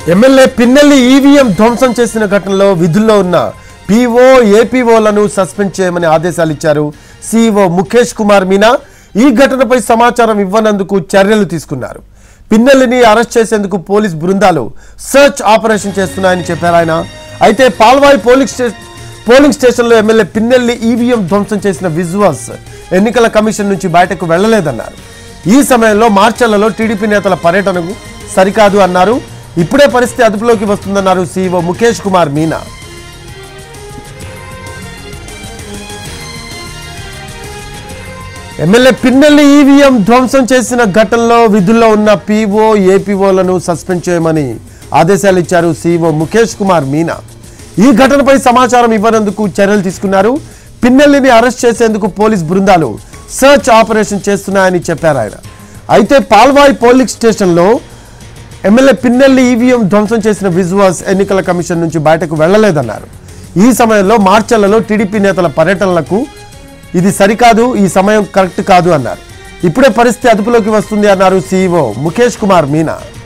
MLA Pinnelli EVM ధ్వంసం చేసిన ఘటనలో విధుల్లో ఉన్న పీఓ ఏపీఓలను సస్పెండ్ చేయమని ఆదేశాలు ఇచ్చారు సీఈఓ ముఖేష్ కుమార్ మీనా ఈ ఘటనపై సమాచారం ఇవ్వనందుకు చర్యలు తీసుకున్నారు పిన్నెల్లిని అరెస్ట్ చేసేందుకు పోలీస్ బృందాలు సర్చ్ ఆపరేషన్ చేస్తున్నాయని చెప్పారు ఆయన అయితే పాల్వాయి పోలీస్ స్టేషన్ పోలింగ్ స్టేషన్లో ఎమ్మెల్యే పిన్నెల్లి ఈవీఎం ధ్వంసం చేసిన విజువల్స్ ఎన్నికల కమిషన్ నుంచి బయటకు వెళ్లలేదన్నారు ఈ సమయంలో మార్చర్లలో టీడీపీ నేతల పర్యటనకు సరికాదు అన్నారు ఇప్పుడే పరిస్థితి అదుపులోకి వస్తుందన్నారు CEO Mukesh Kumar Meena MLA Pinnelli EVM ధ్వంసం చేసిన ఘటనలో విధుల్లో ఉన్న పీఓ ఏపీఓలను సస్పెండ్ చేయమని ఆదేశాలు ఇచ్చారు సీఈఓ ముఖేష్ కుమార్ మీనా ఈ ఘటనపై సమాచారం ఇవ్వనందుకు చర్యలు తీసుకున్నారు పిన్నెల్లిని అరెస్ట్ చేసేందుకు పోలీస్ బృందాలు సర్చ్ ఆపరేషన్ చేస్తున్నాయని చెప్పారు ఆయన అయితే పాల్వాయి పోలింగ్ స్టేషన్లో ఎమ్మెల్యే పిన్నెల్లి ఈవీఎం ధ్వంసం చేసిన విజువల్స్ ఎన్నికల కమిషన్ నుంచి బయటకు వెళ్లలేదన్నారు ఈ సమయంలో మార్చర్లలో టీడీపీ నేతల పర్యటనలకు ఇది సరికాదు ఈ సమయం కరెక్ట్ కాదు అన్నారు ఇప్పుడే పరిస్థితి అదుపులోకి వస్తుంది అన్నారు సీఈఓ ముఖేష్ కుమార్ మీనా